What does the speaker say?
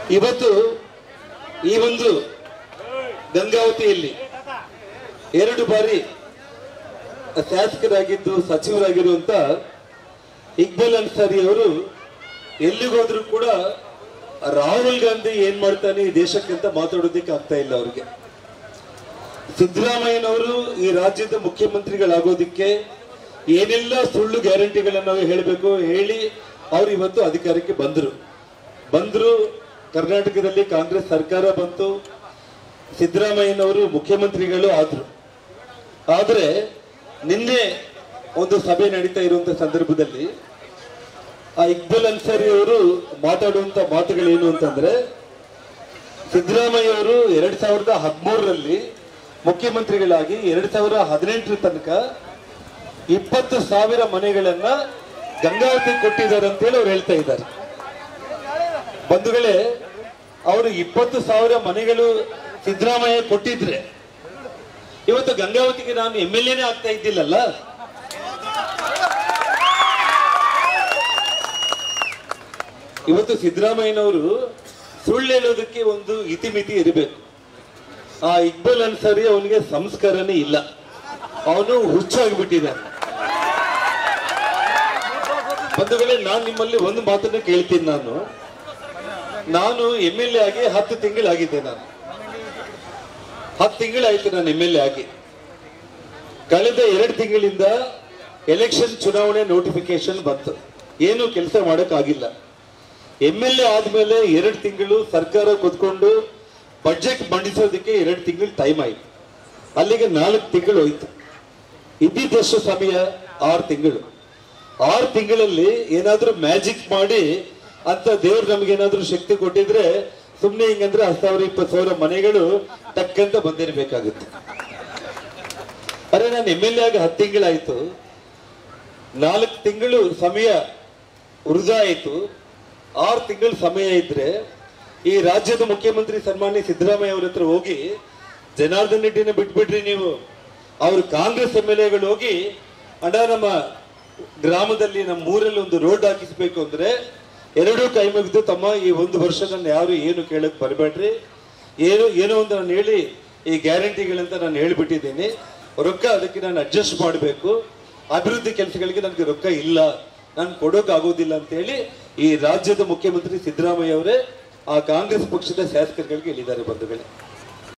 ಇವತ್ತು ಈ ಒಂದು ಗಂಗಾವತಿಯಲ್ಲಿ ಎರಡು ಬಾರಿ ಶಾಸಕರಾಗಿದ್ದು ಸಚಿವರಾಗಿರುವಂತ ಇಕ್ಬಲ್ ಅನ್ಸಾರಿ ಅವರು ಎಲ್ಲಿಗೋದ್ರೂ ಕೂಡ ರಾಹುಲ್ ಗಾಂಧಿ ಏನ್ ಮಾಡ್ತಾನೆ ಈ ದೇಶಕ್ಕೆ ಅಂತ ಮಾತಾಡೋದಕ್ಕೆ ಆಗ್ತಾ ಇಲ್ಲ ಅವ್ರಿಗೆ ಸಿದ್ದರಾಮಯ್ಯನವರು ಈ ರಾಜ್ಯದ ಮುಖ್ಯಮಂತ್ರಿಗಳಾಗೋದಿಕ್ಕೆ ಏನೆಲ್ಲ ಸುಳ್ಳು ಗ್ಯಾರಂಟಿಗಳನ್ನ ನಾವು ಹೇಳಬೇಕು ಹೇಳಿ ಅವ್ರು ಇವತ್ತು ಅಧಿಕಾರಕ್ಕೆ ಬಂದರು ಬಂದರು ಕರ್ನಾಟಕದಲ್ಲಿ ಕಾಂಗ್ರೆಸ್ ಸರ್ಕಾರ ಬಂತು ಸಿದ್ದರಾಮಯ್ಯನವರು ಮುಖ್ಯಮಂತ್ರಿಗಳು ಆದ್ರು ಆದರೆ ನಿನ್ನೆ ಒಂದು ಸಭೆ ನಡೀತಾ ಇರುವಂತ ಸಂದರ್ಭದಲ್ಲಿ ಆ ಇಕ್ಬಲ್ ಅನ್ಸಾರಿ ಅವರು ಮಾತಾಡುವಂತ ಮಾತುಗಳೇನು ಅಂತಂದ್ರೆ ಸಿದ್ದರಾಮಯ್ಯ ಅವರು ಎರಡ್ ಸಾವಿರದ ಹದಿಮೂರರಲ್ಲಿ ಮುಖ್ಯಮಂತ್ರಿಗಳಾಗಿ ಎರಡ್ ಸಾವಿರದ ಹದಿನೆಂಟರ ತನಕ ಇಪ್ಪತ್ತು ಸಾವಿರ ಮನೆಗಳನ್ನ ಗಂಗಾವತಿ ಕೊಟ್ಟಿದ್ದಾರೆ ಅಂತೇಳಿ ಅವ್ರು ಹೇಳ್ತಾ ಇದ್ದಾರೆ ಬಂಧುಗಳೇ ಅವರು ಇಪ್ಪತ್ತು ಸಾವಿರ ಮನೆಗಳು ಸಿದ್ದರಾಮಯ್ಯ ಕೊಟ್ಟಿದ್ರೆ ಇವತ್ತು ಗಂಗಾವತಿಗೆ ನಾನು ಎಂ ಎಲ್ ಎನೇ ಆಗ್ತಾ ಇದ್ದಿಲ್ಲಲ್ಲ ಇವತ್ತು ಸಿದ್ದರಾಮಯ್ಯನವರು ಸುಳ್ಳು ಹೇಳೋದಕ್ಕೆ ಒಂದು ಇತಿಮಿತಿ ಇರಬೇಕು ಆ ಇಕ್ಬಲ್ ಅನ್ಸಾರಿ ಅವನಿಗೆ ಸಂಸ್ಕಾರನೇ ಇಲ್ಲ ಅವನು ಹುಚ್ಚಾಗ್ಬಿಟ್ಟಿದ್ದಾನೆ ಬಂಧುಗಳೇ ನಾನು ನಿಮ್ಮಲ್ಲಿ ಒಂದು ಮಾತನ್ನ ಕೇಳ್ತೀನಿ ನಾನು ನಾನು ಎಂ ಎಲ್ ಎ ಆಗಿ ಹತ್ತು ತಿಂಗಳಾಗಿದ್ದೆ ನಾನು ಹತ್ತು ತಿಂಗಳಾಯ್ತು ನಾನು ಎಂ ಎಲ್ ಎ ಆಗಿ ಕಳೆದ ಎರಡು ತಿಂಗಳಿಂದ ಎಲೆಕ್ಷನ್ ಚುನಾವಣೆ ನೋಟಿಫಿಕೇಶನ್ ಬಂತು ಏನು ಕೆಲಸ ಮಾಡೋಕ್ಕಾಗಿಲ್ಲ ಎಂ ಎಲ್ ಎ ಆದ್ಮೇಲೆ ಎರಡು ತಿಂಗಳು ಸರ್ಕಾರ ಕೂತ್ಕೊಂಡು ಬಜೆಟ್ ಮಂಡಿಸೋದಕ್ಕೆ ಎರಡು ತಿಂಗಳು ಟೈಮ್ ಆಯ್ತು ಅಲ್ಲಿಗೆ ನಾಲ್ಕು ತಿಂಗಳು ಹೋಯ್ತು ಇದ್ದಿದ್ದಷ್ಟು ಸಮಯ ಆರು ತಿಂಗಳು ಆರು ತಿಂಗಳಲ್ಲಿ ಏನಾದ್ರೂ ಮ್ಯಾಜಿಕ್ ಮಾಡಿ ಅಂತ ದೇವ್ರು ನಮ್ಗೆ ಏನಾದ್ರೂ ಶಕ್ತಿ ಕೊಟ್ಟಿದ್ರೆ ಸುಮ್ನೆ ಹಿಂಗಂದ್ರೆ ಹತ್ತು ಸಾವಿರ ಇಪ್ಪತ್ತು ಸಾವಿರ ಮನೆಗಳು ಟಕ್ಕಂತ ಬಂದಿರಬೇಕಾಗುತ್ತೆ ಅರೆ ನಾನು ಎಮ್ ಎಲ್ ಎ ಆಗಿ ಹತ್ತು ತಿಂಗಳಾಯ್ತು ನಾಲ್ಕು ತಿಂಗಳು ಸಮಯ ವೃಧಾ ಆಯ್ತು ಆರು ತಿಂಗಳು ಸಮಯ ಇದ್ರೆ ಈ ರಾಜ್ಯದ ಮುಖ್ಯಮಂತ್ರಿ ಸನ್ಮಾನ್ಯ ಸಿದ್ದರಾಮಯ್ಯ ಅವ್ರ ಹತ್ರ ಹೋಗಿ ಜನಾರ್ದನ್ ರೆಡ್ಡಿನ ಬಿಟ್ಬಿಡ್ರಿ ನೀವು ಅವ್ರು ಕಾಂಗ್ರೆಸ್ ಎಮ್ ಎಲ್ ಎಗಳು ಹೋಗಿ ಅಣ್ಣ ನಮ್ಮ ಗ್ರಾಮದಲ್ಲಿ ನಮ್ಮ ಊರಲ್ಲಿ ಒಂದು ರೋಡ್ ಹಾಕಿಸ್ಬೇಕು ಅಂದ್ರೆ ಎರಡೂ ಕೈ ಮುಗಿದು ತಮ್ಮ ಈ ಒಂದು ವರ್ಷ ನನ್ನ ಯಾರು ಏನು ಕೇಳಕ್ ಬರಬೇಡ್ರಿ ಏನು ಏನೋ ಒಂದು ನಾನು ಹೇಳಿ ಈ ಗ್ಯಾರಂಟಿಗಳಂತ ನಾನು ಹೇಳ್ಬಿಟ್ಟಿದ್ದೀನಿ ರೊಕ್ಕ ಅದಕ್ಕೆ ನಾನು ಅಡ್ಜಸ್ಟ್ ಮಾಡಬೇಕು ಅಭಿವೃದ್ಧಿ ಕೆಲಸಗಳಿಗೆ ನನಗೆ ರೊಕ್ಕ ಇಲ್ಲ ನಾನು ಕೊಡೋಕ್ಕಾಗೋದಿಲ್ಲ ಅಂತ ಹೇಳಿ ಈ ರಾಜ್ಯದ ಮುಖ್ಯಮಂತ್ರಿ ಸಿದ್ದರಾಮಯ್ಯ ಅವರೇ ಆ ಕಾಂಗ್ರೆಸ್ ಪಕ್ಷದ ಶಾಸಕರುಗಳಿಗೆ ಹೇಳಿದ್ದಾರೆ ಬಂಧುಗಳೇ